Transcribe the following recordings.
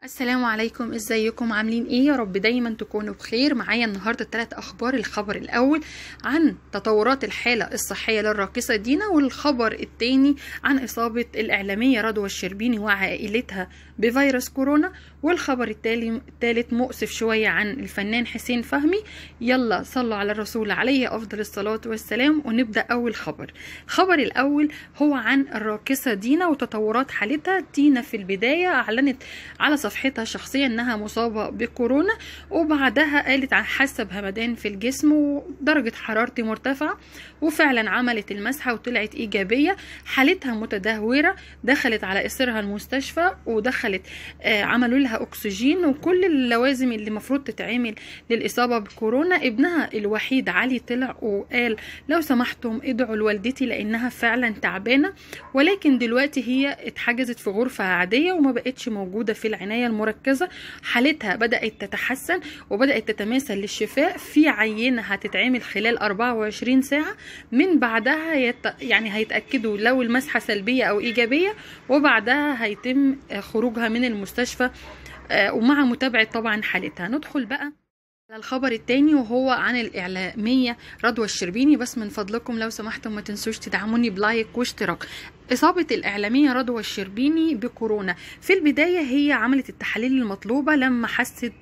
السلام عليكم ازيكم عاملين ايه يا رب دايما تكونوا بخير معايا النهارده ثلاث اخبار الخبر الاول عن تطورات الحاله الصحيه للراقصه دينا والخبر الثاني عن اصابه الاعلاميه رضوى الشربيني وعائلتها بفيروس كورونا والخبر الثالث مؤسف شويه عن الفنان حسين فهمي يلا صلوا على الرسول عليه افضل الصلاه والسلام ونبدا اول خبر الخبر الاول هو عن الراقصه دينا وتطورات حالتها دينا في البدايه اعلنت على صفحتها الشخصيه انها مصابه بكورونا وبعدها قالت عن حاسه بهمدان في الجسم ودرجه حرارتي مرتفعه وفعلا عملت المسحه وطلعت ايجابيه حالتها متدهوره دخلت على اثرها المستشفى ودخلت آه عملوا لها اكسجين وكل اللوازم اللي المفروض تتعمل للاصابه بكورونا ابنها الوحيد علي طلع وقال لو سمحتم ادعوا لوالدتي لانها فعلا تعبانه ولكن دلوقتي هي اتحجزت في غرفه عاديه وما بقتش موجوده في العنايه المركزه حالتها بدات تتحسن وبدات تتماثل للشفاء في عينه هتتعمل خلال 24 ساعه من بعدها يت... يعني هيتاكدوا لو المسحه سلبيه او ايجابيه وبعدها هيتم خروجها من المستشفى ومع متابعه طبعا حالتها ندخل بقى الخبر التاني وهو عن الإعلامية رضوى الشربيني بس من فضلكم لو سمحتم ما تنسوش تدعموني بلايك واشتراك إصابة الإعلامية رضوى الشربيني بكورونا في البداية هي عملت التحاليل المطلوبة لما حست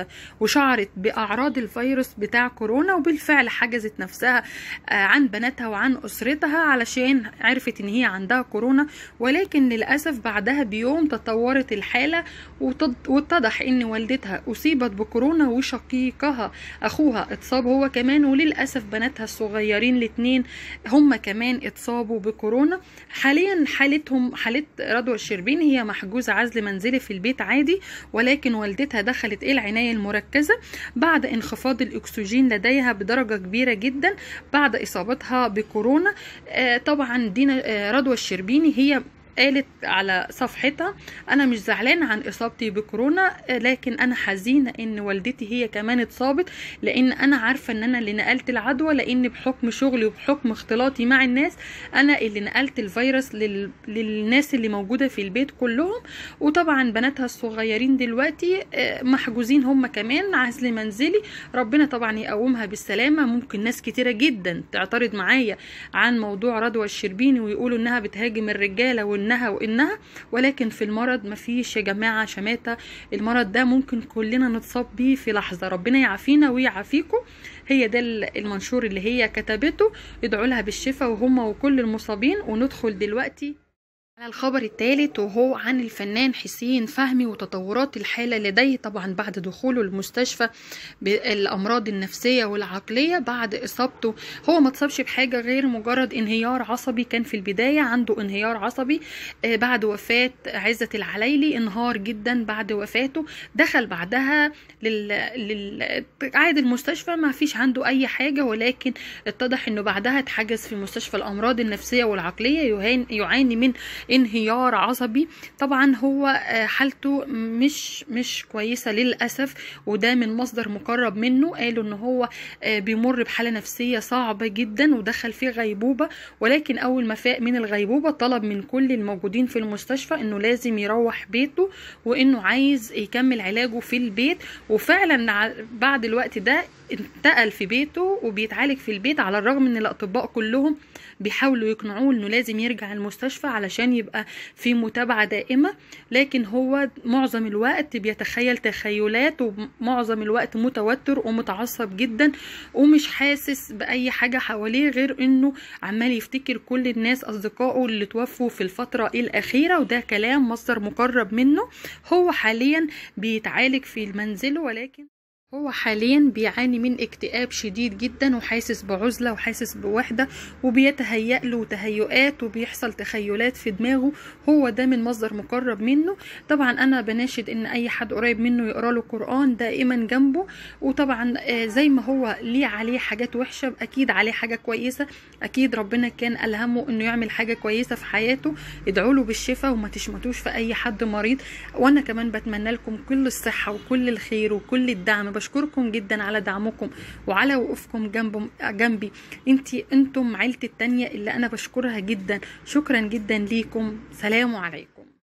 وشعرت بأعراض الفيروس بتاع كورونا وبالفعل حجزت نفسها عن بناتها وعن أسرتها علشان عرفت إن هي عندها كورونا ولكن للأسف بعدها بيوم تطورت الحالة واتضح إن والدتها أصيبت بكورونا وشقيقها أخوها اتصاب هو كمان وللأسف بناتها الصغيرين الاتنين هم كمان اتصابوا بكورونا حاليا حالتهم حالة رضوى الشربيني هي محجوزة عزل منزلي في البيت عادي ولكن والدتها دخلت العناية المركزة بعد انخفاض الأكسجين لديها بدرجة كبيرة جدا بعد إصابتها بكورونا آه طبعا دينا آه رضوى الشربيني هي قالت على صفحتها انا مش زعلانه عن اصابتي بكورونا لكن انا حزينه ان والدتي هي كمان اتصابت لان انا عارفه ان انا اللي نقلت العدوى لان بحكم شغلي وبحكم اختلاطي مع الناس انا اللي نقلت الفيروس لل... للناس اللي موجوده في البيت كلهم وطبعا بناتها الصغيرين دلوقتي محجوزين هم كمان عزل منزلي ربنا طبعا يقومها بالسلامه ممكن ناس كتيره جدا تعترض معايا عن موضوع رضوى الشربيني ويقولوا انها بتهاجم الرجاله وان انها وانها ولكن في المرض مفيش يا جماعه شماته المرض ده ممكن كلنا نتصاب بيه في لحظه ربنا يعافينا ويعافيكم هي ده المنشور اللي هي كتبته ادعوا لها بالشفاء وهم وكل المصابين وندخل دلوقتي على الخبر الثالث وهو عن الفنان حسين فهمي وتطورات الحالة لديه طبعا بعد دخوله المستشفى بالأمراض النفسية والعقلية بعد إصابته هو ما اتصابش بحاجة غير مجرد انهيار عصبي كان في البداية عنده انهيار عصبي بعد وفاة عزة العليلي انهار جدا بعد وفاته دخل بعدها لل... لل... عاد المستشفى ما فيش عنده أي حاجة ولكن اتضح انه بعدها اتحجز في مستشفى الأمراض النفسية والعقلية يهان... يعاني من انهيار عصبي طبعا هو حالته مش مش كويسه للاسف وده من مصدر مقرب منه قالوا ان هو بيمر بحاله نفسيه صعبه جدا ودخل في غيبوبه ولكن اول ما فاق من الغيبوبه طلب من كل الموجودين في المستشفى انه لازم يروح بيته وانه عايز يكمل علاجه في البيت وفعلا بعد الوقت ده انتقل في بيته وبيتعالج في البيت على الرغم ان الاطباء كلهم بيحاولوا يقنعوه انه لازم يرجع المستشفى علشان يبقى في متابعه دائمه لكن هو معظم الوقت بيتخيل تخيلات ومعظم الوقت متوتر ومتعصب جدا ومش حاسس باي حاجه حواليه غير انه عمال يفتكر كل الناس اصدقائه اللي توفوا في الفتره الاخيره وده كلام مصدر مقرب منه هو حاليا بيتعالج في المنزل ولكن هو حاليا بيعاني من اكتئاب شديد جدا وحاسس بعزلة وحاسس بوحدة وبيتهيأ له تهيؤات وبيحصل تخيلات في دماغه هو ده من مصدر مقرب منه طبعا انا بناشد ان اي حد قريب منه يقرا له قرآن دائما جنبه وطبعا زي ما هو ليه عليه حاجات وحشة اكيد عليه حاجة كويسة اكيد ربنا كان الهمه انه يعمل حاجة كويسة في حياته ادعوا له بالشفاء وما تشمتوش في اي حد مريض وانا كمان بتمنى لكم كل الصحة وكل الخير وكل الدعم بشكركم جدا على دعمكم وعلى وقوفكم جنب جنبي انتي انتم عيلتي التانية اللي انا بشكرها جدا شكرا جدا ليكم سلام عليكم